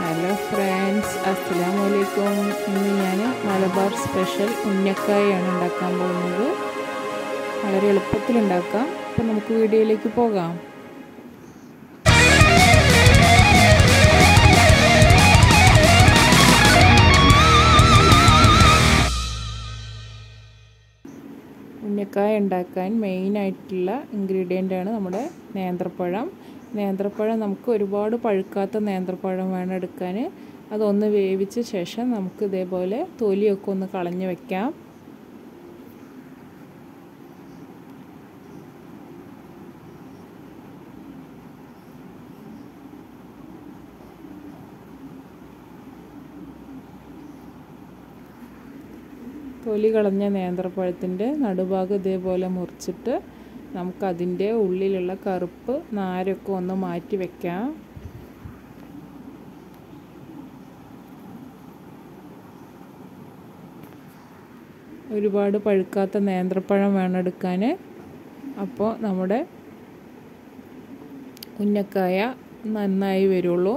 hello friends അസ്സലാമു അലൈക്കും ഇന്ന് ഞാൻ മലബാർ സ്പെഷ്യൽ ഉന്നക്കായാണ് ഉണ്ടാക്കാൻ പോകുന്നത് വളരെ എളുപ്പത്തിൽ ഉണ്ടാക്കാം അപ്പോൾ നമുക്ക് വീഡിയോയിലേക്ക് പോകാം ഉന്നക്കായ ഉണ്ടാക്കാൻ മെയിനായിട്ടുള്ള ഇൻഗ്രീഡിയൻ്റാണ് നമ്മുടെ നേന്ത്രപ്പഴം നേന്ത്രപ്പഴം നമുക്ക് ഒരുപാട് പഴുക്കാത്ത നേന്ത്രപ്പഴം വേണം എടുക്കാൻ അതൊന്ന് വേവിച്ച ശേഷം നമുക്ക് ഇതേപോലെ തൊലിയൊക്കെ ഒന്ന് കളഞ്ഞ് വെക്കാം തൊലി കളഞ്ഞ നേന്ത്രപ്പഴത്തിൻ്റെ നടുഭാഗം ഇതേപോലെ മുറിച്ചിട്ട് നമുക്കതിൻ്റെ ഉള്ളിലുള്ള കറുപ്പ് നാരൊക്കെ ഒന്ന് മാറ്റി വെക്കാം ഒരുപാട് പഴുക്കാത്ത നേന്ത്രപ്പഴം വേണം എടുക്കാൻ അപ്പോൾ നമ്മുടെ ഉന്നക്കായ നന്നായി വരുള്ളൂ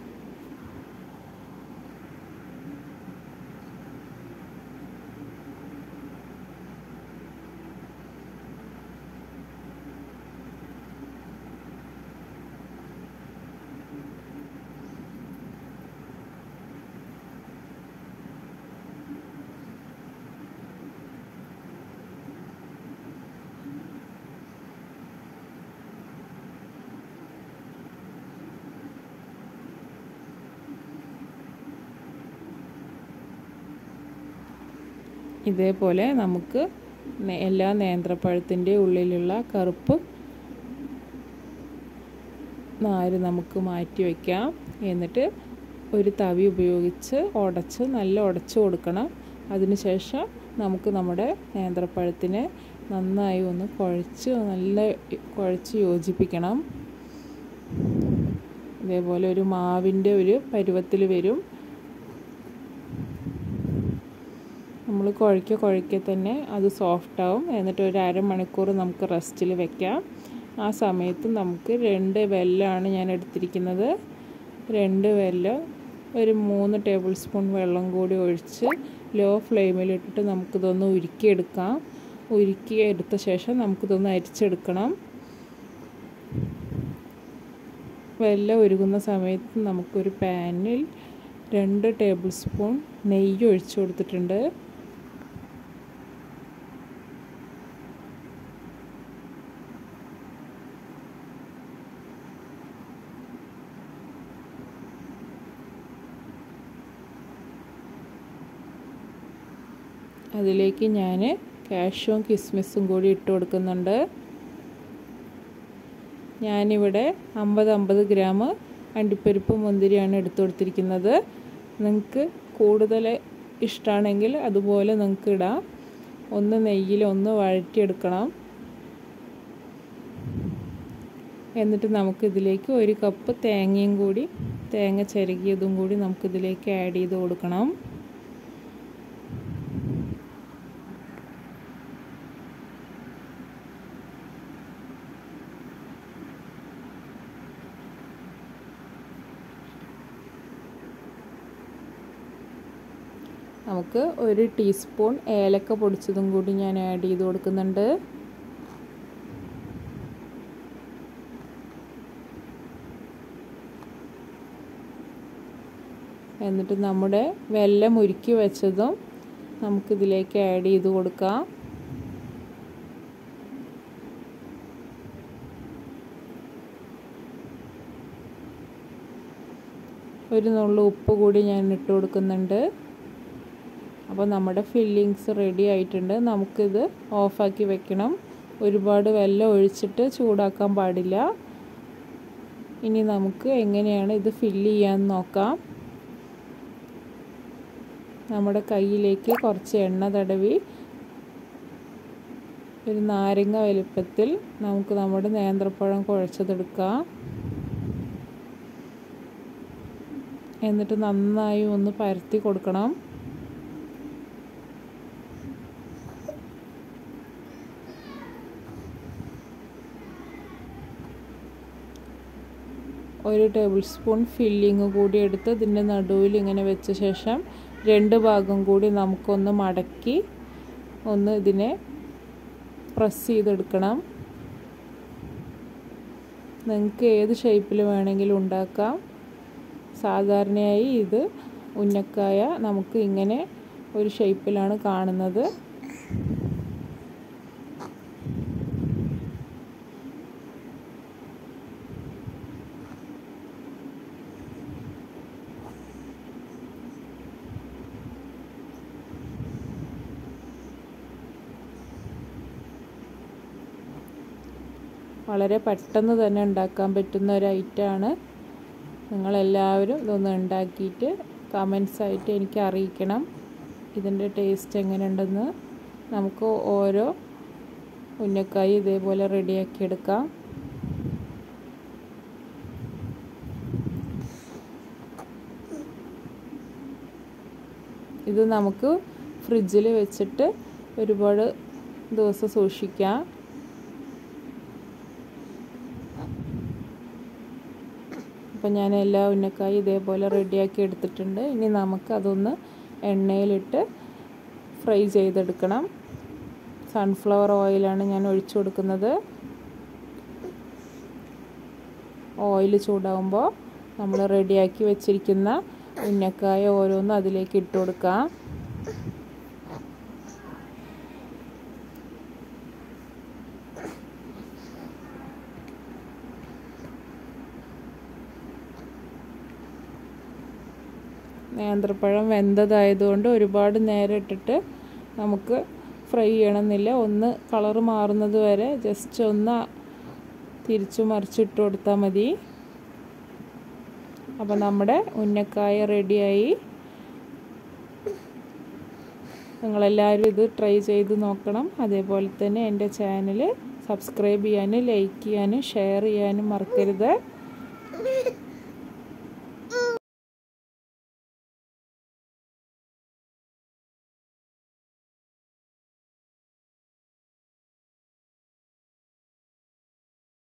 ഇതേപോലെ നമുക്ക് എല്ലാ നേന്ത്രപ്പഴത്തിൻ്റെ ഉള്ളിലുള്ള കറുപ്പ് നാര് നമുക്ക് മാറ്റി വയ്ക്കാം എന്നിട്ട് ഒരു തവി ഉപയോഗിച്ച് ഉടച്ച് നല്ല ഉടച്ച് കൊടുക്കണം അതിനുശേഷം നമുക്ക് നമ്മുടെ നേന്ത്രപ്പഴത്തിനെ നന്നായി ഒന്ന് കുഴച്ച് നല്ല കുഴച്ച് യോജിപ്പിക്കണം ഇതേപോലെ ഒരു മാവിൻ്റെ ഒരു പരുവത്തിൽ വരും നമ്മൾ കുഴയ്ക്ക കുഴയ്ക്ക തന്നെ അത് സോഫ്റ്റ് ആവും എന്നിട്ട് ഒരു അരമണിക്കൂർ നമുക്ക് റെസ്റ്റിൽ വെക്കാം ആ സമയത്ത് നമുക്ക് രണ്ട് വെല്ലമാണ് ഞാൻ എടുത്തിരിക്കുന്നത് രണ്ട് വെല്ലം ഒരു മൂന്ന് ടേബിൾ സ്പൂൺ വെള്ളം കൂടി ഒഴിച്ച് ലോ ഫ്ലെയിമിലിട്ടിട്ട് നമുക്കിതൊന്ന് ഉരുക്കിയെടുക്കാം ഉരുക്കി എടുത്ത ശേഷം നമുക്കിതൊന്ന് അരിച്ചെടുക്കണം വെല്ലം ഉരുകുന്ന സമയത്ത് നമുക്കൊരു പാനിൽ രണ്ട് ടേബിൾ സ്പൂൺ നെയ്യ് ഒഴിച്ചു കൊടുത്തിട്ടുണ്ട് അതിലേക്ക് ഞാൻ കാഷ്യും കിസ്മിസും കൂടി ഇട്ട് കൊടുക്കുന്നുണ്ട് ഞാനിവിടെ അമ്പത് അമ്പത് ഗ്രാം അണ്ടിപ്പരിപ്പ് മുന്തിരിയാണ് എടുത്തു കൊടുത്തിരിക്കുന്നത് നിങ്ങൾക്ക് കൂടുതൽ ഇഷ്ടമാണെങ്കിൽ അതുപോലെ നിങ്ങൾക്ക് ഇടാം ഒന്ന് നെയ്യിൽ ഒന്ന് വഴറ്റിയെടുക്കണം എന്നിട്ട് നമുക്കിതിലേക്ക് ഒരു കപ്പ് തേങ്ങയും കൂടി തേങ്ങ ചിരകിയതും കൂടി നമുക്കിതിലേക്ക് ആഡ് ചെയ്ത് കൊടുക്കണം നമുക്ക് ഒരു ടീസ്പൂൺ ഏലക്ക പൊടിച്ചതും കൂടി ഞാൻ ആഡ് ചെയ്ത് കൊടുക്കുന്നുണ്ട് എന്നിട്ട് നമ്മുടെ വെല്ലം ഉരുക്കി വെച്ചതും നമുക്കിതിലേക്ക് ആഡ് ചെയ്ത് കൊടുക്കാം ഒരു നുള്ളു ഉപ്പ് കൂടി ഞാൻ ഇട്ട് കൊടുക്കുന്നുണ്ട് അപ്പോൾ നമ്മുടെ ഫില്ലിങ്സ് റെഡി ആയിട്ടുണ്ട് നമുക്കിത് ഓഫാക്കി വെക്കണം ഒരുപാട് വെള്ളം ഒഴിച്ചിട്ട് ചൂടാക്കാൻ പാടില്ല ഇനി നമുക്ക് എങ്ങനെയാണ് ഇത് ഫില്ല് ചെയ്യാൻ നോക്കാം നമ്മുടെ കയ്യിലേക്ക് കുറച്ച് എണ്ണ തടവി ഒരു നാരങ്ങ വലുപ്പത്തിൽ നമുക്ക് നമ്മുടെ നേന്ത്രപ്പഴം കുഴച്ചതെടുക്കാം എന്നിട്ട് നന്നായി ഒന്ന് പരത്തി കൊടുക്കണം ഒരു ടേബിൾ സ്പൂൺ ഫില്ലിങ് കൂടി എടുത്ത് ഇതിൻ്റെ നടുവിൽ ഇങ്ങനെ വെച്ച ശേഷം രണ്ട് ഭാഗം കൂടി നമുക്കൊന്ന് മടക്കി ഒന്ന് ഇതിനെ പ്രസ് ചെയ്തെടുക്കണം നിങ്ങൾക്ക് ഏത് ഷേപ്പിൽ വേണമെങ്കിലും ഉണ്ടാക്കാം സാധാരണയായി ഇത് ഉന്നക്കായ നമുക്ക് ഇങ്ങനെ ഒരു ഷേപ്പിലാണ് കാണുന്നത് വളരെ പെട്ടെന്ന് തന്നെ ഉണ്ടാക്കാൻ പറ്റുന്ന ഒരു ഐറ്റമാണ് നിങ്ങളെല്ലാവരും ഇതൊന്ന് ഉണ്ടാക്കിയിട്ട് കമൻസ് ആയിട്ട് എനിക്ക് അറിയിക്കണം ഇതിൻ്റെ ടേസ്റ്റ് എങ്ങനെയുണ്ടെന്ന് നമുക്ക് ഓരോ ഉന്നക്കായി ഇതേപോലെ റെഡിയാക്കി എടുക്കാം ഇത് നമുക്ക് ഫ്രിഡ്ജിൽ വെച്ചിട്ട് ഒരുപാട് ദിവസം സൂക്ഷിക്കാം അപ്പം ഞാൻ എല്ലാ ഉന്നക്കായും ഇതേപോലെ റെഡിയാക്കി എടുത്തിട്ടുണ്ട് ഇനി നമുക്ക് അതൊന്ന് എണ്ണയിലിട്ട് ഫ്രൈ ചെയ്തെടുക്കണം സൺഫ്ലവർ ഓയിലാണ് ഞാൻ ഒഴിച്ചു കൊടുക്കുന്നത് ഓയിൽ ചൂടാവുമ്പോൾ നമ്മൾ റെഡിയാക്കി വെച്ചിരിക്കുന്ന ഉന്നക്കായ ഓരോന്നും അതിലേക്ക് ഇട്ട് കൊടുക്കാം നേന്ത്രപ്പഴം വെന്തതായതുകൊണ്ട് ഒരുപാട് നേരം ഇട്ടിട്ട് നമുക്ക് ഫ്രൈ ചെയ്യണമെന്നില്ല ഒന്ന് കളറ് മാറുന്നത് വരെ ജസ്റ്റ് ഒന്ന് തിരിച്ചു മറിച്ചിട്ട് കൊടുത്താൽ മതി അപ്പോൾ നമ്മുടെ ഉന്നക്കായ റെഡിയായി നിങ്ങളെല്ലാവരും ഇത് ട്രൈ ചെയ്ത് നോക്കണം അതേപോലെ തന്നെ എൻ്റെ ചാനൽ സബ്സ്ക്രൈബ് ചെയ്യാനും ലൈക്ക് ചെയ്യാനും ഷെയർ ചെയ്യാനും മറക്കരുത്